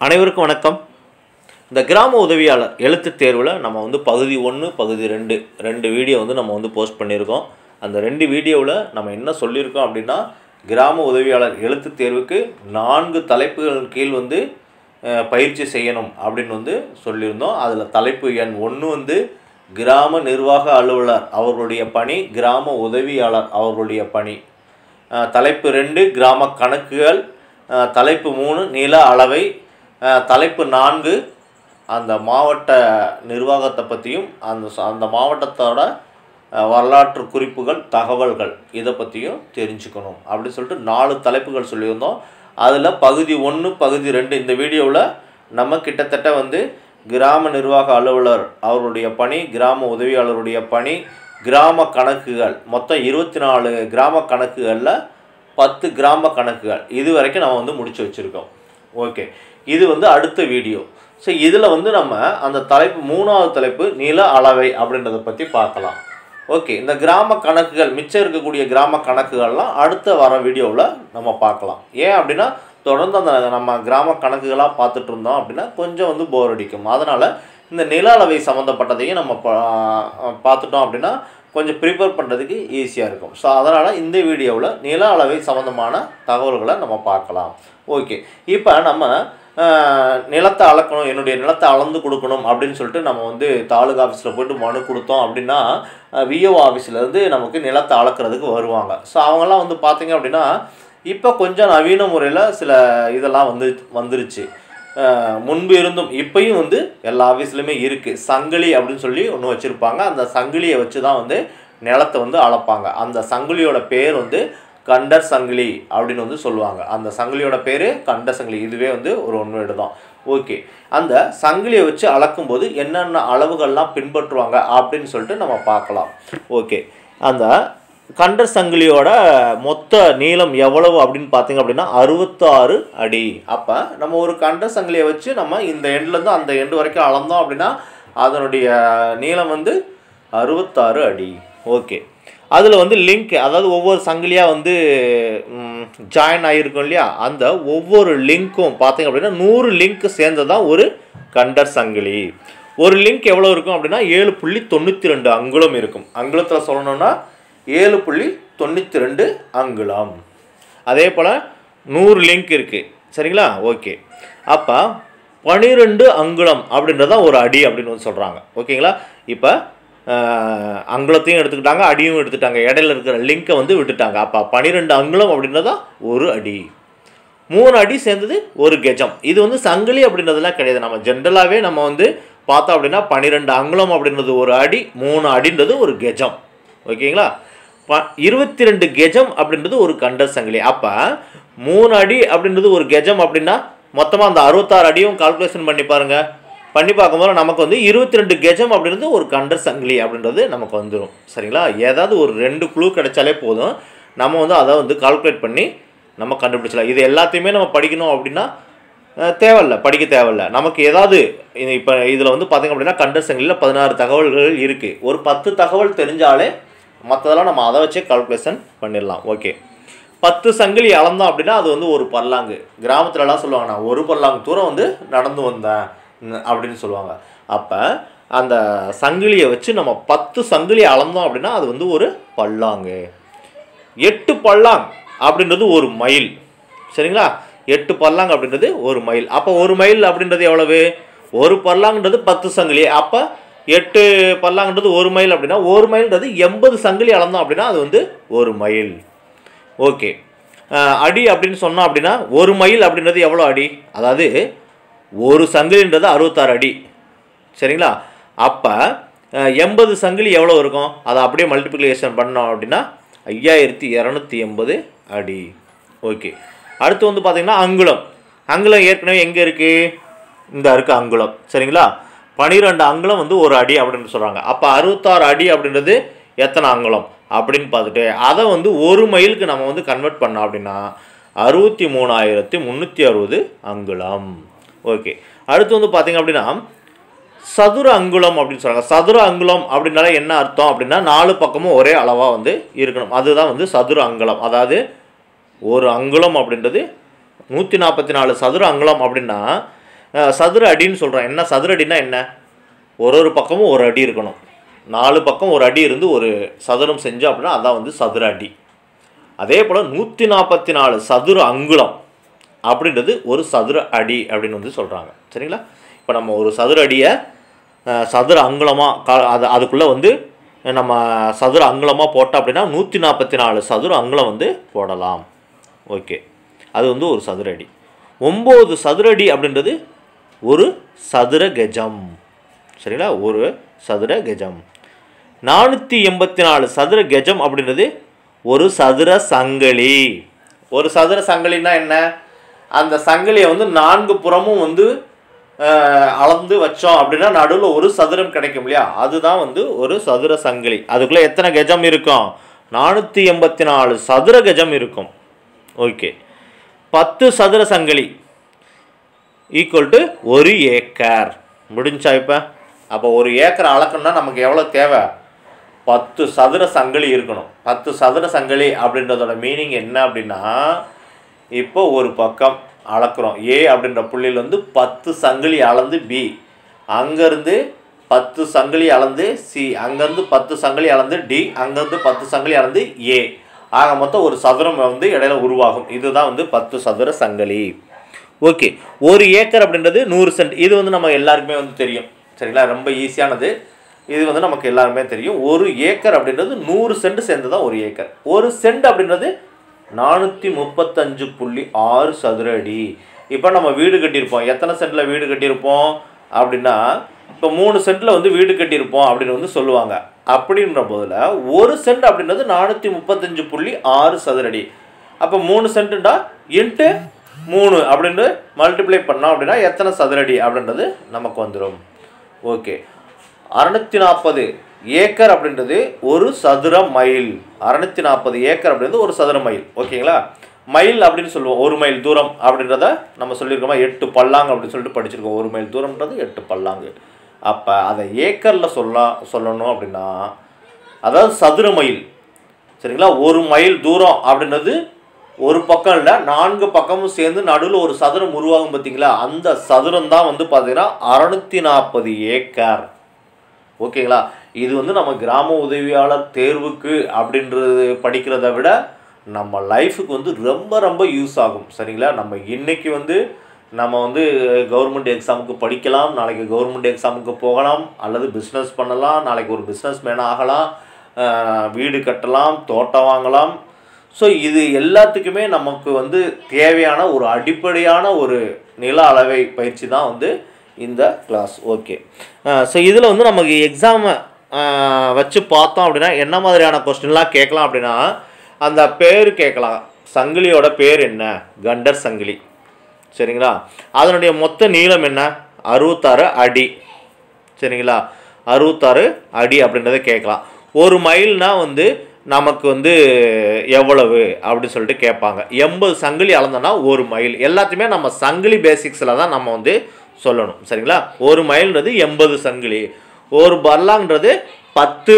அனைவருக்கும் வணக்கம் இந்த கிராம உதவியாளர் எழுத்துத் தேர்வில் நம்ம வந்து பகுதி ஒன்று பகுதி ரெண்டு ரெண்டு வீடியோ வந்து நம்ம வந்து போஸ்ட் பண்ணியிருக்கோம் அந்த ரெண்டு வீடியோவில் நம்ம என்ன சொல்லியிருக்கோம் அப்படின்னா கிராம உதவியாளர் எழுத்துத் தேர்வுக்கு நான்கு தலைப்புகள் கீழ் வந்து அஹ், பயிற்சி செய்யணும் அப்படின்னு வந்து சொல்லியிருந்தோம் அதில் தலைப்பு எண் ஒன்று வந்து கிராம நிர்வாக அலுவலர் அவர்களுடைய பணி கிராம உதவியாளர் அவர்களுடைய பணி அஹ், தலைப்பு ரெண்டு கிராம கணக்குகள் அஹ், தலைப்பு மூணு நில அளவை அஹ், தலைப்பு நான்கு அந்த மாவட்ட நிர்வாகத்தை பற்றியும் அந்த ச- அந்த மாவட்டத்தோட அஹ், வரலாற்று குறிப்புகள் தகவல்கள் இதை பற்றியும் தெரிஞ்சுக்கணும் அப்படின்னு சொல்லிட்டு நாலு தலைப்புகள் சொல்லியிருந்தோம் அதில் பகுதி ஒன்று பகுதி ரெண்டு இந்த வீடியோவில் நம்ம கிட்டத்தட்ட வந்து கிராம நிர்வாக அலுவலர் அவருடைய பணி கிராம உதவியாளருடைய பணி கிராம கணக்குகள் மொத்தம் இருபத்தி நாலு கிராம கணக்குகளில் பத்து கிராம கணக்குகள் இது வரைக்கும் நம்ம வந்து முடிச்சு வச்சுருக்கோம் ஓகே இது வந்து அடுத்த வீடியோ ஸோ இதில் வந்து நம்ம அந்த தலைப்பு மூணாவது தலைப்பு நில அளவை அப்படின்றத பற்றி பார்க்கலாம் ஓகே இந்த கிராம கணக்குகள் மிச்சம் இருக்கக்கூடிய கிராம கணக்குகள்லாம் அடுத்த வர வீடியோவில் நம்ம பார்க்கலாம் ஏன் அப்படின்னா தொடர்ந்து அந்த நம்ம கிராம கணக்குகளாக பார்த்துட்டு இருந்தோம் அப்படின்னா கொஞ்சம் வந்து போர் அடிக்கும் அதனால் இந்த நில அளவை சம்மந்தப்பட்டதையும் நம்ம பா- பார்த்துட்டோம் அப்படின்னா கொஞ்சம் ப்ரிப்பேர் பண்ணுறதுக்கு ஈஸியாக இருக்கும் ஸோ அதனால் இந்த வீடியோவில் நில அளவை சம்மந்தமான தகவல்களை நம்ம பார்க்கலாம் ஓகே இப்போ நம்ம ஆஹ், நிலத்தை அளக்கணும் என்னுடைய நிலத்தை அளந்து கொடுக்கணும் அப்படின்னு சொல்லிட்டு நம்ம வந்து தாலுகா ஆஃபீஸில் போயிட்டு மனு கொடுத்தோம் அப்படின்னா விஓ ஆஃபீஸ்லேருந்து நமக்கு நிலத்தை அளக்கிறதுக்கு வருவாங்க ஸோ அவங்கெல்லாம் வந்து பார்த்தீங்க அப்படின்னா இப்போ கொஞ்சம் நவீன முறையில் சில இதெல்லாம் வந்து வந்துருச்சு அஹ் முன்பு இருந்தும் இப்பயும் வந்து எல்லா ஆஃபீஸ்லையுமே இருக்குது சங்கிலி அப்படின்னு சொல்லி ஒன்று வச்சுருப்பாங்க அந்த சங்கிலியை வச்சு தான் வந்து நிலத்தை வந்து அளப்பாங்க அந்த சங்கிலியோட பேர் வந்து கண்டர் சங்கிலி அப்படின்னு வந்து சொல்லுவாங்க அந்த சங்கிலியோட பேர் கண்டர் சங்கிலி இதுவே வந்து ஒரு ஒன்வேடு தான் ஓகே அந்த சங்கிலியை வச்சு அளக்கும்போது என்னென்ன அளவுகள்லாம் பின்பற்றுவாங்க அப்படின்னு சொல்லிட்டு நம்ம பார்க்கலாம் ஓகே அந்த கண்டர் சங்கிலியோட மொத்த நீளம் எவ்வளவு அப்படின்னு பார்த்தீங்க அப்படின்னா அறுபத்தாறு அடி அப்போ நம்ம ஒரு கண்டர் சங்கிலியை வச்சு நம்ம இந்த எண்ட்லேருந்து அந்த எண்டு வரைக்கும் அளந்தோம் அப்படின்னா அதனுடைய நீளம் வந்து அறுபத்தாறு அடி ஓகே அதில் வந்து லிங்க் அதாவது ஒவ்வொரு சங்கிலியாக வந்து ஜாயின் ஆகிருக்கும் இல்லையா அந்த ஒவ்வொரு லிங்க்கும் பார்த்தீங்க அப்படின்னா நூறு லிங்க் சேர்ந்ததான் ஒரு கண்டர் சங்கிலி ஒரு லிங்க் எவ்வளோ இருக்கும் அப்படின்னா ஏழு புள்ளி தொண்ணூற்றி ரெண்டு அங்குலம் இருக்கும் அங்குலத்தில் சொல்லணும்னா ஏழு புள்ளி தொண்ணூற்றி ரெண்டு அங்குலம் அதே போல் நூறு லிங்க் இருக்குது சரிங்களா ஓகே அப்போ பனிரெண்டு அங்குலம் அப்படின்றத ஒரு அடி அப்படின்னு வந்து சொல்கிறாங்க ஓகேங்களா இப்போ அங்குலத்தையும் எடுத்துக்கிட்டாங்க அடியும் எடுத்துட்டாங்க இடையில இருக்கிற லிங்கை வந்து விட்டுட்டாங்க அப்போ பனிரெண்டு அங்குலம் அப்படின்றதா ஒரு அடி மூணு அடி சேர்ந்தது ஒரு கெஜம் இது வந்து சங்கிலி அப்படின்றதெல்லாம் கிடையாது நம்ம ஜென்ரலாகவே நம்ம வந்து பார்த்தோம் அப்படின்னா பன்னிரெண்டு அங்குலம் அப்படின்றது ஒரு அடி மூணு அடின்றது ஒரு கெஜம் ஓகேங்களா ப இருபத்தி ரெண்டு கெஜம் அப்படின்றது ஒரு கண்டர் சங்கிலி அப்போ மூணு அடி அப்படின்றது ஒரு கெஜம் அப்படின்னா மொத்தமாக அந்த அறுபத்தாறு அடியும் கால்குலேஷன் பண்ணி பாருங்க பண்ணி பார்க்கும்போது நமக்கு வந்து இருபத்தி ரெண்டு கெஜம் அப்படின்றது ஒரு கண்டர் சங்கிலி அப்படின்றது நமக்கு வந்துடும் சரிங்களா ஏதாவது ஒரு ரெண்டு குழு கிடைச்சாலே போதும் நம்ம வந்து அதை வந்து கால்குலேட் பண்ணி நம்ம கண்டுபிடிச்சலாம் இது எல்லாத்தையுமே நம்ம படிக்கணும் அப்படின்னா அஹ், தேவையில்ல படிக்க தேவையில்ல நமக்கு ஏதாவது இப்போ இதில் வந்து பார்த்திங்க அப்படின்னா கண்டர் சங்கிலியில் பதினாறு தகவல்கள் இருக்குது ஒரு பத்து தகவல் தெரிஞ்சாலே மற்றதெல்லாம் நம்ம அதை வச்சே கால்குலேஷன் பண்ணிடலாம் ஓகே பத்து சங்கிலி அளந்தோம் அப்படின்னா அது வந்து ஒரு பல்லாங்கு கிராமத்துலலாம் சொல்லுவாங்க நான் ஒரு பல்லாங்கு தூரம் வந்து நடந்து வந்தேன் ம், அப்படின்னு சொல்லுவாங்க அப்போ அந்த சங்கிலியை வச்சு நம்ம பத்து சங்கிலி அளந்தோம் அப்படின்னா அது வந்து ஒரு பல்லாங்கு எட்டு பல்லாங் அப்படின்றது ஒரு மைல் சரிங்களா எட்டு பல்லாங் அப்படின்றது ஒரு மைல் அப்போ ஒரு மைல் அப்படின்றது எவ்வளவு ஒரு பல்லாங்ன்றது பத்து சங்கிலி அப்போ எட்டு பல்லாங்ன்றது ஒரு மைல் அப்படின்னா ஒரு மைல்ன்றது எண்பது சங்கிலி அளந்தோம் அப்படின்னா அது வந்து ஒரு மைல் ஓகே அடி அப்படின்னு சொன்னோம் அப்படின்னா ஒரு மைல் அப்படின்றது எவ்வளோ அடி அதாவது ஒரு சங்கிலின்றது அறுபத்தாறு அடி சரிங்களா அப்போ எண்பது சங்கிலி எவ்வளோ இருக்கும் அதை அப்படியே மல்டிப்ளிகேஷன் பண்ணோம் அப்படின்னா ஐயாயிரத்தி இரநூத்தி எண்பது அடி ஓகே அடுத்து வந்து பார்த்திங்கன்னா அங்குலம் அங்குலம் ஏற்கனவே எங்கே இருக்குது இந்த இருக்குது அங்குலம் சரிங்களா பனிரெண்டு அங்குலம் வந்து ஒரு அடி அப்படின்னு சொல்கிறாங்க அப்போ அறுபத்தாறு அடி அப்படின்றது எத்தனை அங்குலம் அப்படின்னு பார்த்துட்டு அதை வந்து ஒரு மைலுக்கு நம்ம வந்து கன்வெர்ட் பண்ணோம் அப்படின்னா அறுபத்தி மூணாயிரத்தி முந்நூற்றி அறுபது அங்குலம் ஓகே அடுத்து வந்து பார்த்திங்க அப்படின்னா சதுர அங்குலம் அப்படின்னு சொல்கிறாங்க சதுர அங்குலம் அப்படின்னால என்ன அர்த்தம் அப்படின்னா நாலு பக்கமும் ஒரே அளவாக வந்து இருக்கணும் அதுதான் வந்து சதுர அங்குலம் அதாவது ஒரு அங்குலம் அப்படின்றது நூற்றி நாற்பத்தி நாலு சதுர அங்குலம் அப்படின்னா அஹ், சதுர அடின்னு சொல்கிறோம் என்ன சதுர அடின்னா என்ன ஒரு ஒரு பக்கமும் ஒரு அடி இருக்கணும் நாலு பக்கம் ஒரு அடி இருந்து ஒரு சதுரம் செஞ்சோம் அப்படின்னா அதான் வந்து சதுர அடி அதே போல் நூற்றி நாற்பத்தி நாலு சதுர அங்குலம் அப்படின்றது ஒரு சதுர அடி அப்படின்னு வந்து சொல்கிறாங்க சரிங்களா இப்போ நம்ம ஒரு சதுர அடியை அஹ், சதுர அங்குலமாக கா அது அதுக்குள்ளே வந்து நம்ம சதுர அங்குலமாக போட்டோம் அப்படின்னா நூற்றி நாற்பத்தி நாலு சதுர அங்குலம் வந்து போடலாம் ஓகே அது வந்து ஒரு சதுர அடி ஒம்பது சதுர அடி அப்படின்றது ஒரு சதுர கஜம் சரிங்களா ஒரு சதுர கஜம் நானூற்றி எண்பத்தி நாலு சதுர கஜம் அப்படின்றது ஒரு சதுர சங்கிலி ஒரு சதுர சங்கிலின்னா என்ன அந்த சங்கிலியை வந்து நான்கு புறமும் வந்து அஹ், அளந்து வச்சோம் அப்படின்னா நடுவில் ஒரு சதுரம் கிடைக்கும் இல்லையா அதுதான் வந்து ஒரு சதுர சங்கிலி அதுக்குள்ளே எத்தனை கஜம் இருக்கும் நானூற்றி எண்பத்தி நாலு சதுர கஜம் இருக்கும் ஓகே பத்து சதுர சங்கிலி ஈக்குவல் டு ஒரு ஏக்கர் முடிஞ்சா இப்போ அப்போ ஒரு ஏக்கர் அளக்கணும்னா நமக்கு எவ்வளோ தேவை பத்து சதுர சங்கிலி இருக்கணும் பத்து சதுர சங்கிலி அப்படின்றதோட மீனிங் என்ன அப்படின்னா இப்போ ஒரு பக்கம் அளக்குறோம் ஏ அப்படின்ற புள்ளியிலேருந்து பத்து சங்கிலி அளந்து பி அங்கேருந்து பத்து சங்கிலி அளந்து சி அங்கேருந்து பத்து சங்கிலி அளந்து டி அங்கேருந்து பத்து சங்கிலி அளந்து ஏ ஆக மொத்தம் ஒரு சதுரம் வந்து இடையில உருவாகும் இதுதான் வந்து பத்து சதுர சங்கிலி ஓகே ஒரு ஏக்கர் அப்படின்றது நூறு சென்ட் இது வந்து நம்ம எல்லாருக்குமே வந்து தெரியும் சரிங்களா ரொம்ப ஈஸியானது இது வந்து நமக்கு எல்லாருமே தெரியும் ஒரு ஏக்கர் அப்படின்றது நூறு சென்ட் சேர்ந்து தான் ஒரு ஏக்கர் ஒரு சென்ட் அப்படின்றது நானூற்றி முப்பத்தஞ்சு புள்ளி ஆறு சதுர அடி இப்போ நம்ம வீடு கட்டியிருப்போம் எத்தனை சென்ட்டில் வீடு கட்டியிருப்போம் அப்படின்னா இப்போ மூணு சென்ட்டில் வந்து வீடு கட்டியிருப்போம் அப்படின்னு வந்து சொல்லுவாங்க அப்படின்ற போதில் ஒரு சென்ட் அப்படின்றது நானூற்றி முப்பத்தஞ்சு புள்ளி ஆறு சதுர அடி அப்போ மூணு சென்ட்டுண்டா இன்ட்டு மூணு அப்படின்னு மல்டிப்ளை பண்ணோம் அப்படின்னா எத்தனை சதுரடி அப்படின்றது நமக்கு வந்துடும் ஓகே அறுநூத்தி நாற்பது ஏக்கர் அப்படின்றது ஒரு சதுர மைல் அறுநூத்தி நாற்பது ஏக்கர் அப்படின்றது ஒரு சதுர மைல் ஓகேங்களா மைல் அப்படின்னு சொல்லுவோம் ஒரு மைல் தூரம் அப்படின்றத நம்ம சொல்லியிருக்கோமா எட்டு பல்லாங்கு அப்படின்னு சொல்லிட்டு படிச்சிருக்கோம் ஒரு மைல் தூரம்ன்றது எட்டு பல்லாங்கு அப்போ அதை ஏக்கரில் சொல்ல சொல்லணும் அப்படின்னா அதாவது சதுர மைல் சரிங்களா ஒரு மைல் தூரம் அப்படின்றது ஒரு பக்கம் இல்லை நான்கு பக்கமும் சேர்ந்து நடுவில் ஒரு சதுரம் உருவாகும் பார்த்தீங்களா அந்த சதுரம் தான் வந்து பார்த்தீங்கன்னா அறநூற்றி நாற்பது ஏக்கர் ஓகேங்களா இது வந்து நம்ம கிராம உதவியாளர் தேர்வுக்கு அப்படின்றது படிக்கிறத விட நம்ம லைஃபுக்கு வந்து ரொம்ப ரொம்ப யூஸ் ஆகும் சரிங்களா நம்ம இன்னைக்கு வந்து நம்ம வந்து கவர்மெண்ட் எக்ஸாமுக்கு படிக்கலாம் நாளைக்கு கவர்மெண்ட் எக்ஸாமுக்கு போகலாம் அல்லது பிஸ்னஸ் பண்ணலாம் நாளைக்கு ஒரு பிஸ்னஸ் மேன் ஆகலாம் அஹ் வீடு கட்டலாம் தோட்டம் வாங்கலாம் ஸோ இது எல்லாத்துக்குமே நமக்கு வந்து தேவையான ஒரு அடிப்படையான ஒரு நில அளவை பயிற்சி தான் வந்து இந்த கிளாஸ் ஓகே ஸோ இதில் வந்து நமக்கு எக்ஸாமை வச்சு பார்த்தோம் அப்படின்னா என்ன மாதிரியான கொஸ்டின்லாம் கேட்கலாம் அப்படின்னா அந்த பேர் கேட்கலாம் சங்கிலியோட பேர் என்ன கண்டர் சங்கிலி சரிங்களா அதனுடைய மொத்த நீளம் என்ன அறுபத்தாறு அடி சரிங்களா அறுபத்தாறு அடி அப்படின்றத கேட்கலாம் ஒரு மைல்னா வந்து நமக்கு வந்து எவ்வளவு அப்படின்னு சொல்லிட்டு கேட்பாங்க எண்பது சங்கிலி அளந்தோன்னா ஒரு மைல் எல்லாத்தையுமே நம்ம சங்கிலி பேசிக்ஸில் தான் நம்ம வந்து சொல்லணும் சரிங்களா ஒரு மைல்ன்றது எண்பது சங்கிலி ஒரு பர்லாங்கிறது பத்து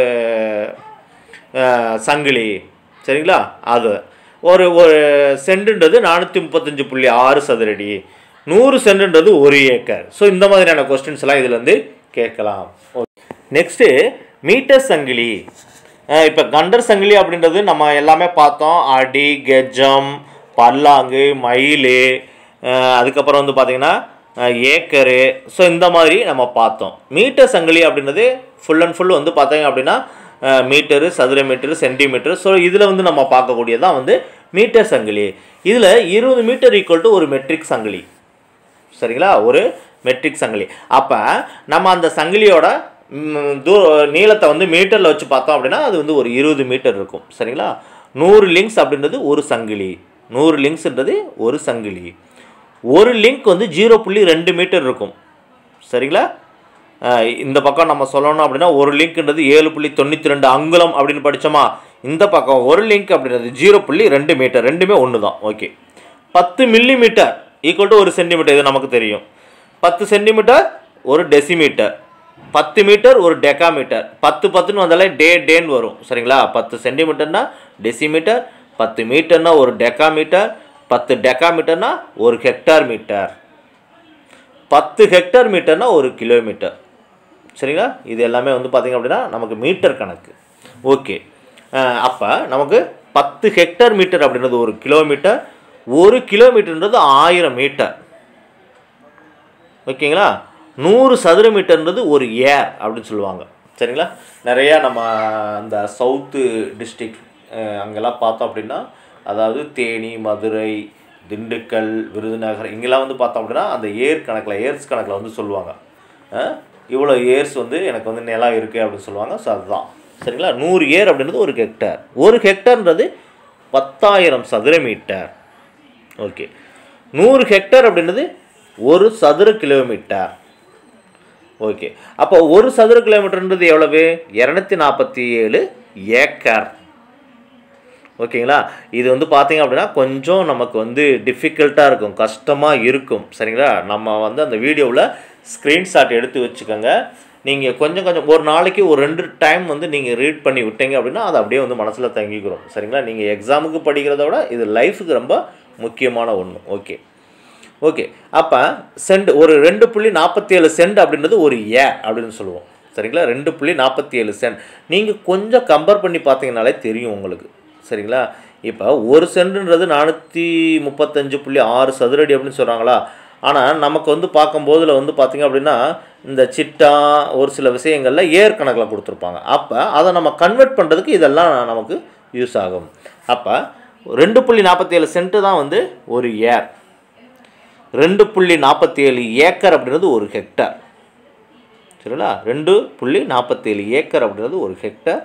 அஹ், சங்கிலி சரிங்களா அது ஒரு ஒரு சென்டுன்றது நானூற்றி முப்பத்தஞ்சு புள்ளி ஆறு சதுரடி நூறு சென்டுன்றது ஒரு ஏக்கர் ஸோ இந்த மாதிரியான கொஸ்டின்ஸ் எல்லாம் இதில் வந்து கேட்கலாம் நெக்ஸ்ட்டு மீட்டர் சங்கிலி இப்போ கண்டர் சங்கிலி அப்படின்றது நம்ம எல்லாமே பார்த்தோம் அடி கெஜம் பல்லாங்கு மைலு அஹ் அதுக்கப்புறம் வந்து பார்த்திங்கன்னா அஹ் ஏக்கரு ஸோ இந்த மாதிரி நம்ம பார்த்தோம் மீட்டர் சங்கிலி அப்படின்றது ஃபுல் அண்ட் ஃபுல் வந்து பார்த்தீங்க அப்படின்னா அஹ் மீட்டரு சதுர மீட்டரு சென்டிமீட்டர் ஸோ இதில் வந்து நம்ம பார்க்கக்கூடியதான் வந்து மீட்டர் சங்கிலி இதில் இருபது மீட்டர் ஈக்குவல் டு ஒரு மெட்ரிக் சங்கிலி சரிங்களா ஒரு மெட்ரிக் சங்கிலி அப்போ நம்ம அந்த சங்கிலியோட ம், தூ நீளத்தை வந்து மீட்டரில் வச்சு பார்த்தோம் அப்படின்னா அது வந்து ஒரு இருபது மீட்டர் இருக்கும் சரிங்களா நூறு லிங்க்ஸ் அப்படின்றது ஒரு சங்கிலி நூறு லிங்க்ஸ்ன்றது ஒரு சங்கிலி ஒரு லிங்க் வந்து ஜீரோ புள்ளி ரெண்டு மீட்டர் இருக்கும் சரிங்களா அஹ் இந்த பக்கம் நம்ம சொல்லணும் அப்படின்னா ஒரு லிங்க்ன்றது ஏழு புள்ளி தொண்ணூற்றி ரெண்டு அங்குலம் அப்படின்னு படித்தோமா இந்த பக்கம் ஒரு லிங்க் அப்படின்றது ஜீரோ புள்ளி ரெண்டு மீட்டர் ரெண்டுமே ஒன்று தான் ஓகே பத்து மில்லி மீட்டர் ஈக்குவல் டு ஒரு சென்டிமீட்டர் இது நமக்கு தெரியும் பத்து சென்டிமீட்டர் ஒரு டெசிமீட்டர் பத்து மீட்டர் ஒரு டெக்காமீட்டர் பத்து பத்துன்னு வந்தாலே டே டேன்னு வரும் சரிங்களா பத்து சென்டிமீட்டர்னா டெசிமீட்டர் பத்து மீட்டர்னா ஒரு டெக்காமீட்டர் பத்து டெக்காமீட்டர்னா ஒரு ஹெக்டார் மீட்டர் பத்து ஹெக்டர் மீட்டர்னா ஒரு கிலோமீட்டர் சரிங்களா இது எல்லாமே வந்து பார்த்திங்க அப்படின்னா நமக்கு மீட்டர் கணக்கு ஓகே அப்போ நமக்கு பத்து ஹெக்டர் மீட்டர் அப்படின்றது ஒரு கிலோமீட்டர் ஒரு கிலோமீட்டர்ன்றது ஆயிரம் மீட்டர் ஓகேங்களா நூறு சதுர மீட்டர்ன்றது ஒரு ஏர் அப்படின்னு சொல்லுவாங்க சரிங்களா நிறையா நம்ம இந்த சவுத்து டிஸ்ட்ரிக்ட் அங்கெல்லாம் பார்த்தோம் அப்படின்னா அதாவது தேனி மதுரை திண்டுக்கல் விருதுநகர் இங்கெல்லாம் வந்து பார்த்தோம் அப்படின்னா அந்த ஏர் கணக்கில் ஏர்ஸ் கணக்கில் வந்து சொல்லுவாங்க அஹ், இவ்வளோ ஏர்ஸ் வந்து எனக்கு வந்து நிலம் இருக்குது அப்படின்னு சொல்லுவாங்க ஸோ அதுதான் சரிங்களா நூறு ஏர் அப்படின்றது ஒரு ஹெக்டர் ஒரு ஹெக்டர்ன்றது பத்தாயிரம் சதுர மீட்டர் ஓகே நூறு ஹெக்டர் அப்படின்றது ஒரு சதுர கிலோமீட்டர் ஓகே அப்போ ஒரு சதுர கிலோமீட்டர்ன்றது எவ்வளவு இரநூத்தி நாற்பத்தி ஏழு ஏக்கர் ஓகேங்களா இது வந்து பார்த்தீங்க அப்படின்னா கொஞ்சம் நமக்கு வந்து டிஃபிகல்ட்டாக இருக்கும் கஷ்டமாக இருக்கும் சரிங்களா நம்ம வந்து அந்த வீடியோவில் ஸ்க்ரீன்ஷாட் எடுத்து வச்சுக்கோங்க நீங்கள் கொஞ்சம் கொஞ்சம் ஒரு நாளைக்கு ஒரு ரெண்டு டைம் வந்து நீங்கள் ரீட் பண்ணி விட்டீங்க அப்படின்னா அது அப்படியே வந்து மனசில் தங்கிக்கிறோம் சரிங்களா நீங்கள் எக்ஸாமுக்கு படிக்கிறத விட இது லைஃபுக்கு ரொம்ப முக்கியமான ஒன்று ஓகே ஓகே அப்போ சென்ட் ஒரு ரெண்டு புள்ளி நாற்பத்தி ஏழு சென்ட் அப்படின்றது ஒரு ஏ அப்படின்னு சொல்லுவோம் சரிங்களா ரெண்டு புள்ளி நாற்பத்தி ஏழு சென்ட் நீங்கள் கொஞ்சம் கம்பேர் பண்ணி பார்த்தீங்கனாலே தெரியும் உங்களுக்கு சரிங்களா இப்போ ஒரு சென்ட்ன்றது நானூற்றி முப்பத்தஞ்சு புள்ளி ஆறு சதுரடி அப்படின்னு சொல்கிறாங்களா ஆனால் நமக்கு வந்து பார்க்கும்போதுல வந்து பார்த்திங்க அப்படின்னா இந்த சிட்டா ஒரு சில விஷயங்களில் ஏர் கணக்கில் கொடுத்துருப்பாங்க அப்போ அதை நம்ம கன்வெர்ட் பண்ணுறதுக்கு இதெல்லாம் நமக்கு யூஸ் ஆகும் அப்போ ரெண்டு புள்ளி நாற்பத்தி ஏழு சென்ட்டு தான் வந்து ஒரு ஏர் ரெண்டு புள்ளி நாற்பத்தி ஏழு ஏக்கர் அப்படின்றது ஒரு ஹெக்டர் சரிங்களா ரெண்டு புள்ளி நாற்பத்தேழு ஏக்கர் அப்படின்றது ஒரு ஹெக்டர்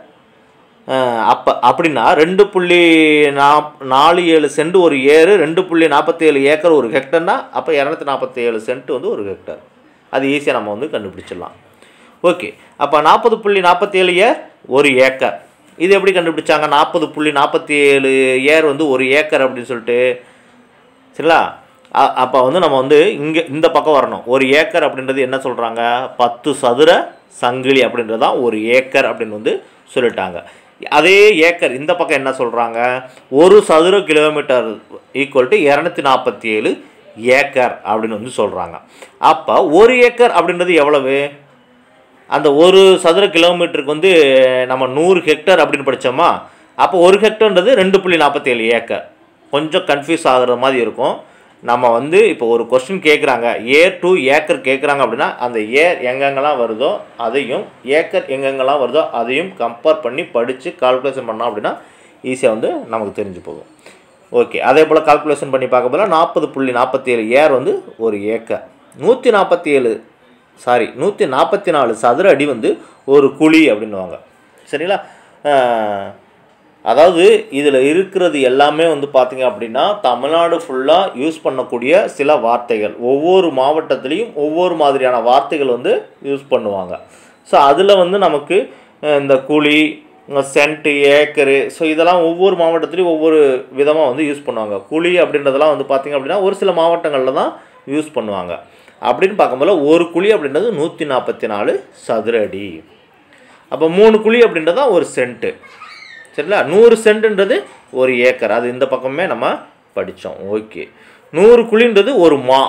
அப்போ அப்படின்னா ரெண்டு புள்ளி நாப் நாலு ஏழு சென்ட் ஒரு ஏரு ரெண்டு புள்ளி நாற்பத்தி ஏழு ஏக்கர் ஒரு ஹெக்டர்னா அப்போ இரநூத்தி நாற்பத்தி ஏழு சென்ட் வந்து ஒரு ஹெக்டர் அது ஈஸியாக நம்ம வந்து கண்டுபிடிச்சிடலாம் ஓகே அப்போ நாற்பது புள்ளி நாற்பத்தி ஏழு ஏர் ஒரு ஏக்கர் இது எப்படி கண்டுபிடிச்சாங்க நாற்பது புள்ளி நாற்பத்தி ஏழு ஏர் வந்து ஒரு ஏக்கர் அப்படின்னு சொல்லிட்டு சரிங்களா அ- அப்போ வந்து நம்ம வந்து இங்கே இந்த பக்கம் வரணும் ஒரு ஏக்கர் அப்படின்றது என்ன சொல்கிறாங்க பத்து சதுர சங்கிலி அப்படின்றது தான் ஒரு ஏக்கர் அப்படின்னு வந்து சொல்லிட்டாங்க அதே ஏக்கர் இந்த பக்கம் என்ன சொல்கிறாங்க ஒரு சதுர கிலோமீட்டர் ஈக்குவல் டு இரநூத்தி நாற்பத்தி ஏழு ஏக்கர் அப்படின்னு வந்து சொல்கிறாங்க அப்போ ஒரு ஏக்கர் அப்படின்றது எவ்வளவு அந்த ஒரு சதுர கிலோமீட்டருக்கு வந்து நம்ம நூறு ஹெக்டர் அப்படின்னு படித்தோமா அப்போ ஒரு ஹெக்டர்ன்றது ரெண்டு புள்ளி நாற்பத்தி ஏழு ஏக்கர் கொஞ்சம் கன்ஃபியூஸ் ஆகுற மாதிரி இருக்கும் நம்ம வந்து இப்போ ஒரு கொஸ்டின் கேட்குறாங்க ஏர் டு ஏக்கர் கேட்குறாங்க அப்படின்னா அந்த ஏர் எங்கெங்கெல்லாம் வருதோ அதையும் ஏக்கர் எங்கெங்கெல்லாம் வருதோ அதையும் கம்பேர் பண்ணி படித்து கால்குலேஷன் பண்ணோம் அப்படின்னா ஈஸியாக வந்து நமக்கு தெரிஞ்சு போகும் ஓகே அதே போல் கால்குலேஷன் பண்ணி பார்க்க போல நாற்பது புள்ளி நாற்பத்தி ஏழு ஏர் வந்து ஒரு ஏக்கர் நூற்றி நாற்பத்தி ஏழு சாரி நூற்றி நாற்பத்தி நாலு சதுர அடி வந்து ஒரு குழி அப்படின்னுவாங்க சரிங்களா ஆஹ், அதாவது இதில் இருக்கிறது எல்லாமே வந்து பார்த்தீங்க அப்படின்னா தமிழ்நாடு ஃபுல்லாக யூஸ் பண்ணக்கூடிய சில வார்த்தைகள் ஒவ்வொரு மாவட்டத்துலேயும் ஒவ்வொரு மாதிரியான வார்த்தைகள் வந்து யூஸ் பண்ணுவாங்க ஸோ அதில் வந்து நமக்கு அஹ், இந்த குழி சென்ட்டு ஏக்கரு ஸோ இதெல்லாம் ஒவ்வொரு மாவட்டத்துலேயும் ஒவ்வொரு விதமாக வந்து யூஸ் பண்ணுவாங்க குழி அப்படின்றதெல்லாம் வந்து பார்த்திங்க அப்படின்னா ஒரு சில மாவட்டங்களில் தான் யூஸ் பண்ணுவாங்க அப்படின்னு பார்க்கும்போது ஒரு குழி அப்படின்றது நூற்றி நாற்பத்தி நாலு சதுர அடி அப்போ மூணு குழி அப்படின்றது தான் ஒரு சென்ட்டு சரிங்களா நூறு சென்ட்டுன்றது ஒரு ஏக்கர் அது இந்த பக்கமே நம்ம படித்தோம் ஓகே நூறு குழின்றது ஒரு மா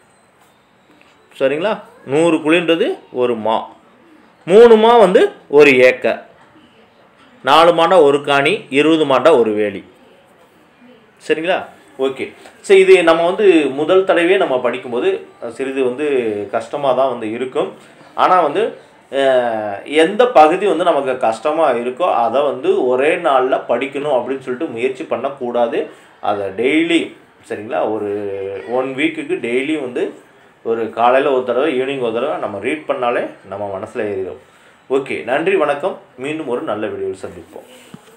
சரிங்களா நூறு குழின்றது ஒரு மா மூணு மா வந்து ஒரு ஏக்கர் நாலு மாண்டா ஒரு காணி இருபது மாண்டா ஒரு வேலி சரிங்களா ஓகே சரி இது நம்ம வந்து முதல் தடவையே நம்ம படிக்கும்போது அஹ், சிறிது வந்து கஷ்டமாக தான் வந்து இருக்கும் ஆனால் வந்து அஹ், எந்த பகுதி வந்து நமக்கு கஷ்டமாக இருக்கோ அதை வந்து ஒரே நாளில் படிக்கணும் அப்படின்னு சொல்லிட்டு முயற்சி பண்ணக்கூடாது அதை டெய்லி சரிங்களா ஒரு ஒன் வீக்குக்கு டெய்லி வந்து ஒரு காலையில் ஒரு தடவை ஈவினிங் ஒரு தடவை நம்ம ரீட் பண்ணாலே நம்ம மனசில் ஏறிடும் ஓகே நன்றி வணக்கம் மீண்டும் ஒரு நல்ல வீடியோவில் சந்திப்போம்